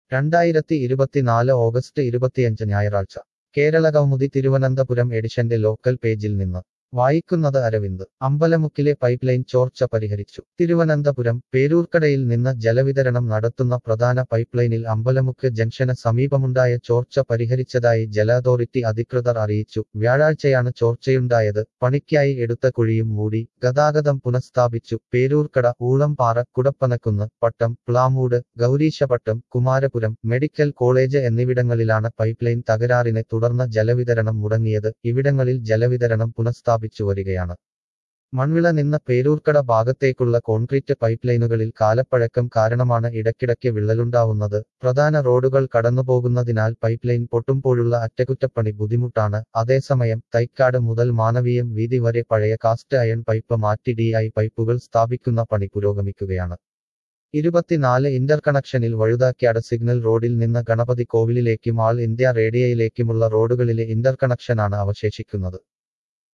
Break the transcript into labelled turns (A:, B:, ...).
A: രണ്ടായിരത്തി ഇരുപത്തിനാല് ഓഗസ്റ്റ് ഇരുപത്തിയഞ്ച് ഞായറാഴ്ച കേരള കൗമുദി തിരുവനന്തപുരം എഡിഷന്റെ ലോക്കൽ പേജിൽ നിന്ന് വായിക്കുന്നത് അരവിന്ദ് അമ്പലമുക്കിലെ പൈപ്പ് ലൈൻ ചോർച്ച പരിഹരിച്ചു തിരുവനന്തപുരം പേരൂർക്കടയിൽ നിന്ന് ജലവിതരണം നടത്തുന്ന പ്രധാന പൈപ്പ് ലൈനിൽ അമ്പലമുക്ക് ജംഗ്ഷന് സമീപമുണ്ടായ ചോർച്ച പരിഹരിച്ചതായി ജല അതോറിറ്റി അധികൃതർ അറിയിച്ചു വ്യാഴാഴ്ചയാണ് ചോർച്ചയുണ്ടായത് പണിക്കായി എടുത്ത കുഴിയും മൂടി ഗതാഗതം പുനഃസ്ഥാപിച്ചു പേരൂർക്കട ഊളംപാറ കുടപ്പനക്കുന്ന് പട്ടം പ്ലാമൂട് ഗൗരീശപട്ടം കുമാരപുരം മെഡിക്കൽ കോളേജ് എന്നിവിടങ്ങളിലാണ് പൈപ്പ് ലൈൻ തകരാറിനെ തുടർന്ന് ജലവിതരണം മുടങ്ങിയത് ഇവിടങ്ങളിൽ ജലവിതരണം പുനഃസ്ഥാപിച്ചു വരികയാണ് മൺവിള നിന്ന പേരൂർക്കട ഭാഗത്തേക്കുള്ള കോൺക്രീറ്റ് പൈപ്പ് ലൈനുകളിൽ കാലപ്പഴക്കം കാരണമാണ് ഇടയ്ക്കിടയ്ക്ക് വിള്ളലുണ്ടാവുന്നത് പ്രധാന റോഡുകൾ കടന്നുപോകുന്നതിനാൽ പൈപ്പ് ലൈൻ പൊട്ടുമ്പോഴുള്ള അറ്റകുറ്റപ്പണി ബുദ്ധിമുട്ടാണ് അതേസമയം തൈക്കാട് മുതൽ മാനവീയം വീതി വരെ പഴയ കാസ്റ്റ് അയൺ പൈപ്പ് മാറ്റി ഡി ഐ പൈപ്പുകൾ സ്ഥാപിക്കുന്ന പണി പുരോഗമിക്കുകയാണ് ഇരുപത്തിനാല് ഇന്റർകണക്ഷനിൽ വഴുതാക്കാട് സിഗ്നൽ റോഡിൽ നിന്ന് ഗണപതി കോവിലിലേക്കും ആൾ ഇന്ത്യ റേഡിയയിലേക്കുമുള്ള റോഡുകളിലെ ഇന്റർകണക്ഷനാണ് അവശേഷിക്കുന്നത്